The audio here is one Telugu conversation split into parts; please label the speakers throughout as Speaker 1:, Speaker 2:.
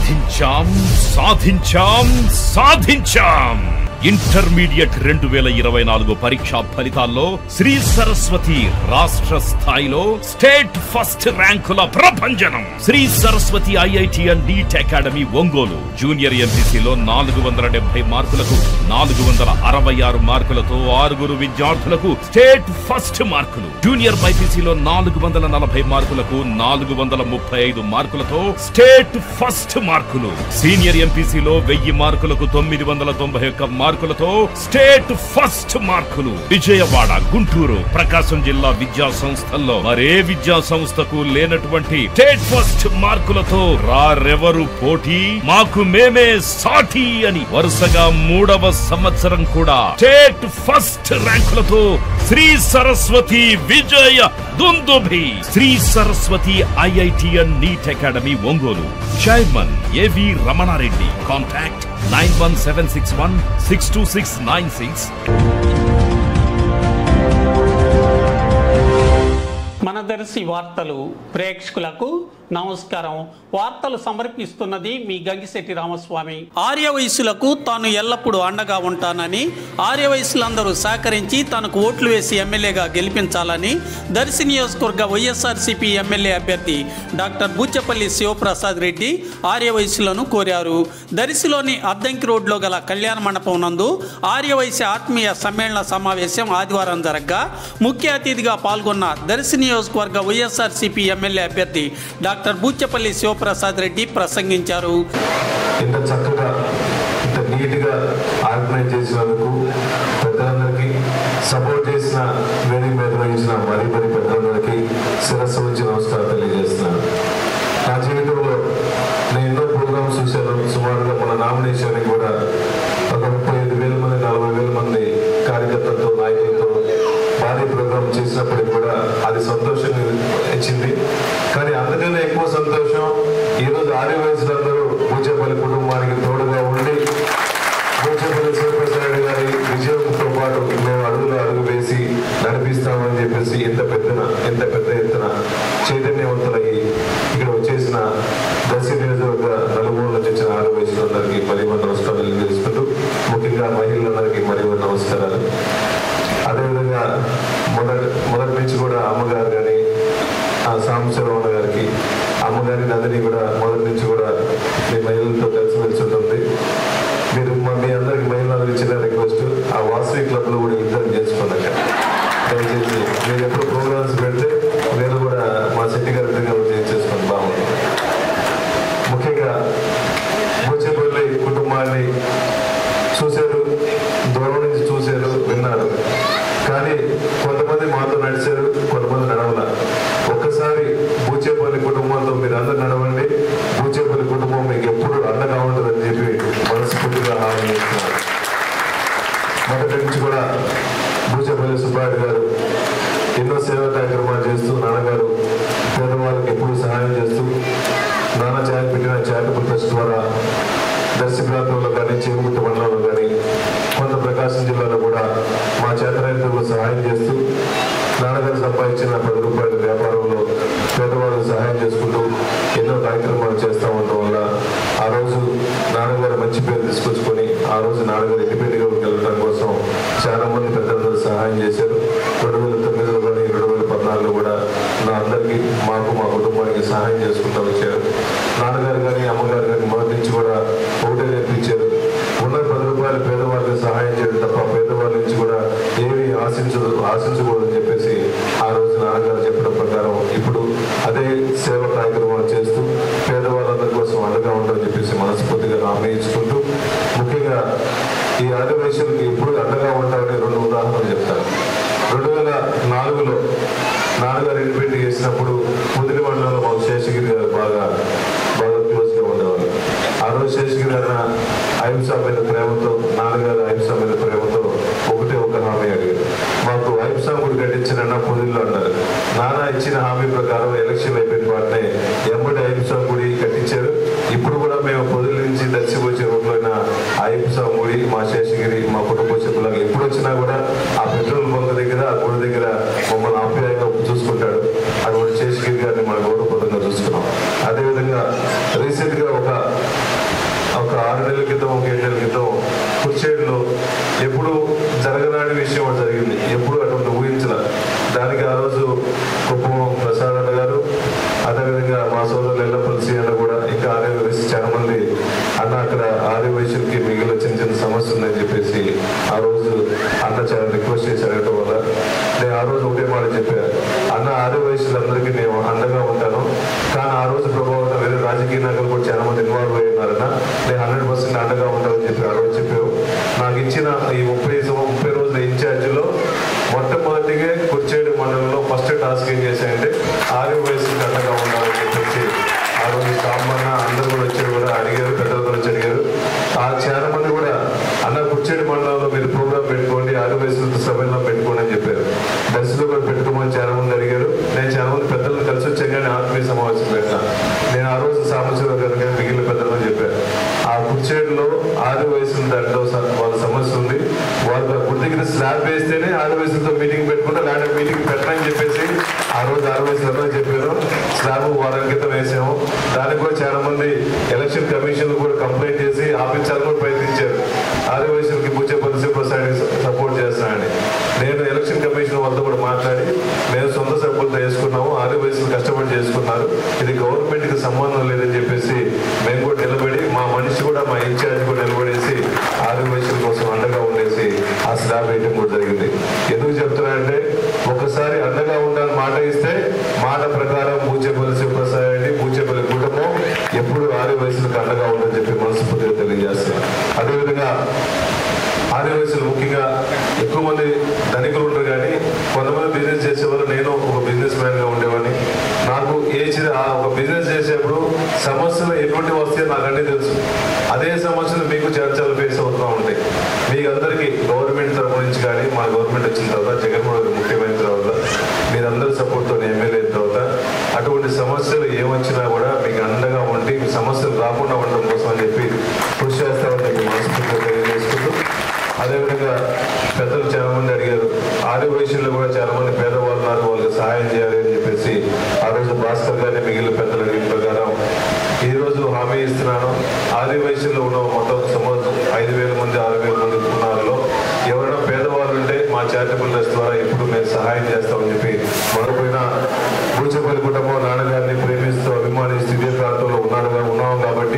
Speaker 1: సాధించాం సాధించాం సాధించాం ఇంటర్మీడియట్ రెండు వేల ఇరవై నాలుగు పరీక్షా ఫలితాల్లో శ్రీ సరస్వతి రాష్ట్ర స్థాయిలో స్టేట్ ఫస్ట్ ర్యాంకుల ప్రభంజనం Shri Saraswati IIT and NEET academy Ongole junior ఎంపీసీలో నాలుగు వందల డెబ్బై మార్కులకు నాలుగు వందల అరవై ఆరు మార్కులతో ఆరుగురు విద్యార్థులకు స్టేట్ ఫస్ట్ మార్కులు జూనియర్ బైపీసీలో నాలుగు వందల నలభై మార్కులకు నాలుగు వందల ముప్పై ఐదు మార్కులతో స్టేట్ ఫస్ట్ మార్కులు సీనియర్ ఎంపీసీలో వెయ్యి మార్కులకు తొమ్మిది వందల తొంభై ఒక్క మార్కులతో స్టేట్ ఫస్ట్ మార్కులు విజయవాడ గుంటూరు ప్రకాశం జిల్లా విద్యా సంస్థల్లో మరే విద్యా సంస్థకు లేనటువంటి స్టేట్ ఫస్ట్ మార్కులతో రారెవరు పోటీ మాకు మేమే సాటి అని వరుసగా మూడవ సంవత్సరం కూడా స్టేట్ ఫస్ట్ ర్యాంకులతో శ్రీ సరస్వతి విజయ దుందుభి Shri Saraswati IIT and NEET academy Ongole chairman A V Ramana Reddy contact nine one seven six one six two six nine six
Speaker 2: మన దర్శి వార్తలు ప్రేక్షకులకు నమస్కారం వార్తలు సమర్పిస్తున్నది మీ గంగిశెట్టి రామస్వామి ఆర్య వయసులకు తాను ఎల్లప్పుడూ అండగా ఉంటానని ఆర్య వయసులందరూ సహకరించి తనకు ఓట్లు వేసి ఎమ్మెల్యేగా గెలిపించాలని దర్శి నియోజకవర్గ వైఎస్ఆర్సీపీ ఎమ్మెల్యే అభ్యర్థి డాక్టర్ బూచపల్లి శివప్రసాద్ రెడ్డి ఆర్య వయసులను కోరారు దర్శిలోని అద్దంకి రోడ్లో గల కళ్యాణ మండపం నందు ఆర్య వయసు ఆత్మీయ సమ్మేళన సమావేశం ఆదివారం జరగ్గా ముఖ్య అతిథిగా పాల్గొన్న దర్శి నియోజకవర్గ వైఎస్ఆర్సీపీ ఎమ్మెల్యే అభ్యర్థి డాక్టర్ బూచపల్లి శివప్రసాద్ రెడ్డి ప్రసంగించారు
Speaker 3: ఇంత చక్కగా ఇంత నీట్గా ఆర్గనైజ్ చేసినందుకు పెద్దలందరికీ సపోర్ట్ చేసిన వేదిక మీద వహించిన మరీ మరీ పెద్దలందరికీ శిరస్సు నుంచి నమస్కారం తెలియజేస్తున్నాను నా జీవితంలో నేను ఎన్నో ప్రోగ్రామ్స్ చూశాను సుమారుగా మన నామినేషన్ కూడా ఒక ముప్పై ఐదు వేల మంది నలభై వేల మంది కార్యకర్తలతో నాయకులతో భారీ ప్రోగ్రామ్ చేసినప్పటికి కూడా అది సంతోషం ఇచ్చింది కానీ అందుకనే ఎక్కువ సంతోషం ఈరోజు ఆర్య వయసులందరూ పూజపల్లి కుటుంబానికి తోడుగా ఉండి పూజపల్లి శివప్రసాద్ గారి విజయంతో పాటు మేము అడుగులు అడుగు వేసి నడిపిస్తామని చెప్పేసి ఇంత పెద్దన ఇంత పెద్ద ఎత్తున చైతన్యవంతులయ్యి ఇక్కడ వచ్చేసిన దర్శి నియోజకవర్గ నలుమూల నుంచి వచ్చిన ఆరు వయసులందరికీ మరి మన నమస్కారాలు తెలియజేసుకుంటూ ముఖ్యంగా మహిళలందరికీ మరి నమస్కారాలు అదేవిధంగా మొదటి మొదటి నుంచి కూడా అమ్మగారు కానీ ఆ సాంబశివరమణ గారికి అమ్మగారి నందిని కూడా మొదటి నుంచి కూడా మీ మహిళలతో కలిసిమెలిసి ఉంటుంది మీరు మా- మీ అందరికి మహిళలకు ఇచ్చిన రిక్వెస్ట్ ఆ వాసవి క్లబ్ లో కూడా యుద్ధం చేసుకోండి దయచేసి మీరు ఎప్పుడు ప్రోగ్రామ్స్ పెడితే మీరు కూడా మా శెట్టి గారి విధంగా చేసుకోండి బాగుంటుంది ముఖ్యంగా బుచ్చేపల్లి కుటుంబాన్ని చూశారు దూరం నుంచి చూశారు విన్నారు కానీ కొంతమంది మాతో నడిచారు కొంతమంది నడవల ఒక్కసారి బూచేపల్లి కుటుంబంతో మీరు అందరు నడవండి బూచేపల్లి కుటుంబం మీకు ఎప్పుడు అండగా ఉంటుందని చెప్పి మనస్ఫూర్తిగా హామీ ఇస్తున్నారు మొదటి నుంచి కూడా బూచేపల్లి సుబ్బారెడ్డి గారు ఎన్నో సేవా కార్యక్రమాలు చేస్తూ నాన్నగారు పేదవాళ్ళకి ఎప్పుడు సహాయం చేస్తూ నాన్న ఛాయ్ పెట్టిన చారిటబుల్ ట్రస్ట్ ద్వారా దర్శి ప్రాంతంలో కానీ చేరుగుట్ట మండలంలో కానీ కొంత ప్రకాశం జిల్లాలో కూడా మా చేతనైనందుకు సహాయం చేస్తూ నాన్నగారు సంపాదించిన పది రూపాయల వ్యాపారంలో పేదవాళ్ళకు సహాయం చేసుకుంటూ ఎన్నో కార్యక్రమాలు చేస్తూ ఉండటం వల్ల ఆ రోజు నాన్నగారు మంచి పేరు తీసుకొచ్చుకొని ఆ రోజు నాన్నగారు ఇండిపెండెంట్గా వెళ్ళడం కోసం చాలా మంది పెద్దలందరూ సహాయం చేశారు రెండు వేల తొమ్మిదిలో కానీ రెండు వేల పద్నాలుగులో కూడా నా అందరికీ మాకు మా కుటుంబానికి సహాయం చేసుకుంటూ వచ్చారు నాన్నగారు కానీ అమ్మగారు కానీ మొదటి నుంచి కూడా ఒకటే నేర్పించారు ఉన్న పది రూపాయలు పేదవాళ్ళకి సహాయం చేయడం తప్ప పేదవాళ్ళ నుంచి కూడా ఏమీ ఆశించదు ఆశించకూడదని చెప్పేసి ఆ రోజు నాన్నగారు చెప్పడం ప్రకారం ఇప్పుడు అదే సేవ కార్యక్రమాలు చేస్తూ పేదవాళ్ళందరి కోసం అండగా ఉంటుందని చెప్పేసి మనస్ఫూర్తిగా హామీ ఇచ్చుకుంటూ ముఖ్యంగా ఈ ఆదివేశాలకి ఎప్పుడు అండగా ఉంటామని రెండు ఉదాహరణలు చెప్తాను రెండు వేల నాలుగులో నాన్నగారు ఇండిపెండెంట్ చేసినప్పుడు ముదిరి మండలంలో మాకు శేషగిరి గారు బాగా బాగా క్లోజ్గా ఉండేవారు ఆ రోజు శేషగిరి గారు అహింస మీద ప్రేమతో నాన్నగారు అహింస మీద ప్రేమతో ఒకటే ఒక హామీ అడిగారు మాకు అహింస గుడి కట్టించిన పొదిల్లో అన్నారు నాన్న ఇచ్చిన హామీ ప్రకారం ఎలక్షన్ అయిపోయిన వాటినే ఎంబడి అహింస గుడి కట్టించారు ఇప్పుడు కూడా మేము పొదిల నుంచి దర్శి వచ్చే రోడ్లోన అహింస గుడి మా శేషగిరి మా కుటుంబ సభ్యులకు ఎప్పుడు వచ్చినా కూడా ఆ పెట్రోల్ బంక్ దగ్గర ఆ గుడి దగ్గర మమ్మల్ని ఆప్యాయంగా చూసుకుంటాడు అటువంటి శేషగిరి గారిని మన గౌరవపదంగా చూసుకున్నాం అదేవిధంగా రీసెంట్ గా ఒక ఒక ఆరు నెలల క్రితం ఒక ఏడు నెలల క్రితం కుర్చేడులో ఎప్పుడు జరగనాని విషయం ఒకటి జరిగింది ఎప్పుడు అటువంటి ఊహించల దానికి ఆ రోజు కుప్పం ప్రసాద్ అన్న గారు అదేవిధంగా మా సోదరులు ఎల్లపల్లి సి అన్న కూడా ఇంకా ఆర్య వయసు చాలా మంది అన్న అక్కడ ఆర్య వయసులకి మిగిలిన చిన్న చిన్న సమస్య ఉందని చెప్పేసి ఆ రోజు అన్న చాలా రిక్వెస్ట్ చేసి అడగటం వల్ల నేను ఆ రోజు ఒకటే మాట చెప్పాను అన్న ఆర్య వయసులందరికీ నేను అండగా ఉంటాను కానీ ఆ రోజు ప్రభావం వేరే రాజకీయ నాయకులు కూడా చాలా మంది ఇన్వాల్వ్ అయి ఉన్నారన్న నేను హండ్రెడ్ పర్సెంట్ అండగా ఉంటానని చెప్పి ఆ రోజు చెప్పావు నాకు ఇచ్చిన ఈ ముప్పై సం- ముప్పై రోజుల ఇన్ఛార్జిలో మొట్టమొదటిగా కుర్చేడు మండలంలో ఫస్ట్ టాస్క్ ఏం చేశాయంటే ఆరు వయసుకి అండగా ఉండాలని చెప్పేసి ఆ రోజు సామాన్య అందరూ కూడా వచ్చి కూడా అడిగారు పెద్దలు కూడా వచ్చి అడిగారు ఆ చాలా మంది కూడా అన్న కుర్చేడు మండలంలో మీరు ప్రోగ్రామ్ పెట్టుకోండి ఆరు వయసులతో సభలో పెట్టుకోండి అని చెప్పారు దర్శనం కూడా పెట్టుకోమని చాలా మంది అడిగారు నేను చాలా మంది పెద్దలను కలిసి వచ్చాను కానీ ఆత్మీయ సమావేశం పెట్టినా నేను ఆ రోజు సామర్థ్యం గారు కానీ మిగిలిన పెద్దలు చెప్పారు ఆ కుర్చేడులో ఆరు వయసుల దాంట్లో స- వాళ్ళ సమస్య ఉంది వాళ్ళ గుడి దగ్గర స్లాబ్ వేస్తేనే ఆరు వయసులతో మీటింగ్ పెట్టుకుంటే అలాంటి మీటింగ్ పెట్టనని చెప్పేసి ఆ రోజు ఆరు వయసులో చెప్పారు స్లాబ్ వారం క్రితం వేసాము దానికి కూడా చాలా మంది ఎలక్షన్ కమిషన్ కూడా కంప్లైంట్ చేసి ఆపించాలని కూడా ప్రయత్నించారు ఆరు వయసులకి పూచేపల్లి శివప్రసాద్ సపోర్ట్ చేస్తానని నేను ఎలక్షన్ కమిషన్ వాళ్ళతో కూడా మాట్లాడి మేము సొంత సభ్యులతో వేసుకున్నాము ఆరు వయసులు కష్టపడి చేసుకున్నారు ఇది గవర్నమెంట్ కి సంబంధం లేదని చెప్పేసి మేము కూడా నిలబడి మా మనిషి కూడా మా ఇన్ఛార్జ్ కూడా నిలబడేసి ఆరు వయసుల కోసం అండగా ఉండేసి ఆ స్లాబ్ వేయడం కూడా జరిగింది ఎందుకు చెప్తున్నానంటే ఒకసారి అండగా ఉండాలని మాట ఇస్తే మాట ప్రకారం పూచేపల్లి శివప్రసాద్ రెడ్డి పూచేపల్లి కుటుంబం ఎప్పుడు ఆరు వయసులకు అండగా ఉందని చెప్పి మనస్ఫూర్తిగా తెలియజేస్తున్నాను అదేవిధంగా ఆదివాసులు ముఖ్యంగా ఎక్కువ మంది ధనికులు ఉంటారు కానీ కొంతమంది బిజినెస్ చేసేవాళ్ళు నేను ఒక బిజినెస్ మ్యాన్ గా ఉండేవాడిని నాకు ఏ చిన్న- ఆ ఒక బిజినెస్ చేసేప్పుడు సమస్యలు ఎటువంటి వస్తాయో నాకు అన్నీ తెలుసు అదే సమస్యలు మీకు చర్చలు ఫేస్ అవుతూ ఉంటాయి మీకు అందరికీ గవర్నమెంట్ తరపు నుంచి కానీ మన గవర్నమెంట్ వచ్చిన తర్వాత జగన్మోహన్ రెడ్డి ముఖ్యమైన తర్వాత మీరందరూ సపోర్ట్తో ఎమ్మెల్యే అయిన తర్వాత అటువంటి సమస్యలు ఏమొచ్చినా కూడా మీకు అండగా ఉండి మీ సమస్యలు రాకుండా ఉండడం కోసం అని చెప్పి కృషి చేస్తామని చెప్పి మనస్ఫూర్తిగా తెలియజేసుకుంటూ అదేవిధంగా పెద్దలు చాలా మంది అడిగారు ఆరు వయసులో కూడా చాలా మంది పేదవాళ్ళు ఉన్నారు వాళ్ళకి సహాయం చేయాలి అని చెప్పేసి ఆ రోజు భాస్కర్ గారిని మిగిలిన పెద్దల అడిగిన ప్రకారం ఈ రోజు హామీ ఇస్తున్నాను ఆది వయసులో ఉన్న మొత్తం సుమారు ఐదు వేల మంది ఆరు వేల మంది ఉన్నారులో ఎవరైనా పేదవాళ్ళు ఉంటే మా చారిటబుల్ ట్రస్ట్ ద్వారా ఎప్పుడు మేము సహాయం చేస్తామని చెప్పి మరొకైనా పూచపల్లి కుటుంబం నాన్నగారిని ప్రేమిస్తూ అభిమానిస్తూ ఇదే ప్రాంతంలో ఉన్నాడు ఉన్నాం కాబట్టి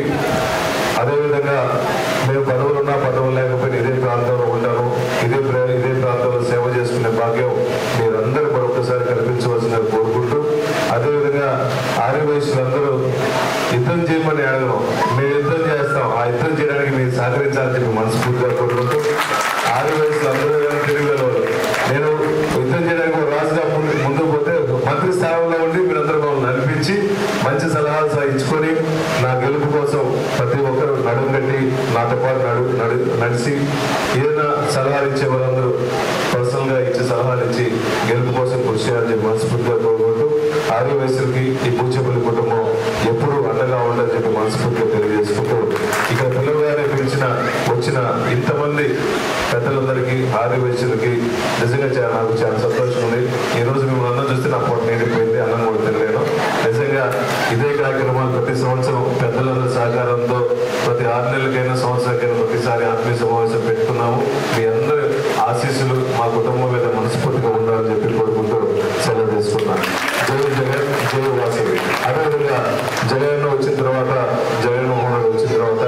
Speaker 3: అదేవిధంగా మేము పదవులు ఉన్నా పదవులు లేకపోయినా ఇదే ప్రాంతంలో ఉంటాను ఇదే ప్ర- ఇదే ప్రాంతంలో సేవ చేసుకునే భాగ్యం మీరందరూ మరొకసారి కల్పించవలసిందిగా కోరుకుంటూ అదేవిధంగా ఆర్య వయసులందరూ యుద్ధం చేయమని అడగను మేము యుద్ధం చేస్తాం ఆ యుద్ధం చేయడానికి మీరు సహకరించాలని చెప్పి మనస్ఫూర్తిగా కోరుకుంటూ ఆర్య వయసులు అందరూ తెలియగలవారు నేను యుద్ధం చేయడానికి ఒక రాజుగా ముందు ముందుకు పోతే మంత్రి స్థానంలో ఉండి మీరందరూ మమ్మల్ని నడిపించి మంచి సలహాలు సహా ఇచ్చుకొని నా గెలుపు కోసం ప్రతి ఒక్కరు నడుము కట్టి నాతో పాటు నడు నడు నడిచి ఏదైనా సలహాలు ఇచ్చే వాళ్ళందరూ పర్సనల్ గా ఇచ్చే సలహాలు ఇచ్చి గెలుపు కోసం కృషి చేయాలని చెప్పి మనస్ఫూర్తిగా కోరుకుంటూ ఆర్య వయసులకి ఈ పూచపల్లి కుటుంబం ఎప్పుడు అండగా ఉండాలని చెప్పి మనస్ఫూర్తిగా తెలియజేసుకుంటూ ఇక్కడ పిల్లగానే పిలిచిన వచ్చిన ఇంతమంది పెద్దలందరికీ ఆర్య వయసులకి నిజంగా చాలా నాకు చాలా సంతోషం ఉంది ఈ రోజు మిమ్మల్ని అన్నం చూస్తే నా పొట్ట నిండిపోయింది అన్నం కూడా తినలేను నిజంగా ఇదే కార్యక్రమాలు ప్రతి సంవత్సరం పెద్దలందరి సహకారంతో ప్రతి ఆరు నెలలకైనా సంవత్సరాలకైనా ప్రతిసారి ఆత్మీయ సమావేశం పెట్టుకున్నాము మీ అందరి ఆశీస్సులు మా కుటుంబం మీద మనస్ఫూర్తిగా ఉండాలని చెప్పి కోరుకుంటూ సెలవు తీసుకున్నాను జై జగన్ జై వాసవి అదేవిధంగా జగన్ వచ్చిన తర్వాత జగన్మోహన్ రెడ్డి వచ్చిన తర్వాత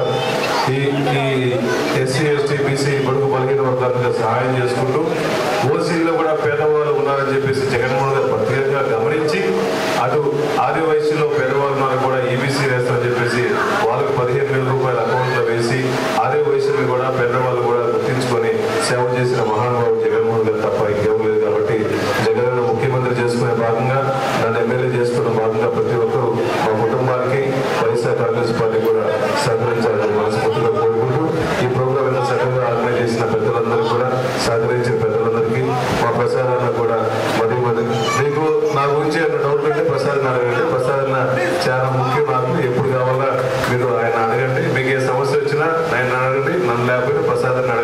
Speaker 3: ఈ ఈ ఎస్సీ ఎస్టీ బీసీ బడుగు బలిగిన వర్గాలకు సహాయం చేసుకుంటూ ఓసీల్లో కూడా పేదవాళ్ళు ఉన్నారని చెప్పేసి జగన్మోహన్ గారు ప్రత్యేకంగా గమనించి అటు ఆది వయసులో పేదవాళ్ళు ఉన్నారు కూడా ఈబీసీ వేస్తారని చెప్పేసి వాళ్ళకి పదిహేను వేల రూపాయల అకౌంట్లో వేసి ఆది వయసులో కూడా పేదవాళ్ళు కూడా గుర్తించుకొని సేవ చేసిన మహానుభావుడు జగన్మోహన్ గారు తప్ప ఇంకేం లేదు కాబట్టి జగన్ ముఖ్యమంత్రి చేసుకునే భాగంగా నన్ను ఎమ్మెల్యే చేసుకున్న భాగంగా ప్రతి ఒక్కరూ మా కుటుంబానికి వైఎస్ఆర్ కాంగ్రెస్ పార్టీ కూడా సహకరించాలని మనస్ఫూర్తిగా కోరుకుంటూ ఈ ప్రోగ్రామ్ ఎంత చక్కగా ఆర్గనైజ్ చేసిన పెద్దలందరూ కూడా సహకరించిన పెద్దలందరికీ మా ప్రసాదాన్ని కూడా మరి మరి మీకు నా గురించి ఏమైనా డౌట్ ఉంటే ప్రసాద్ అడగండి ప్రసాద్ అన్న చాలా ముఖ్యం నాకు ఎప్పుడు కావాలా మీరు ఆయన అడగండి మీకు ఏ సమస్య వచ్చినా ఆయన అడగండి నన్ను లేకపోతే ప్రసాద్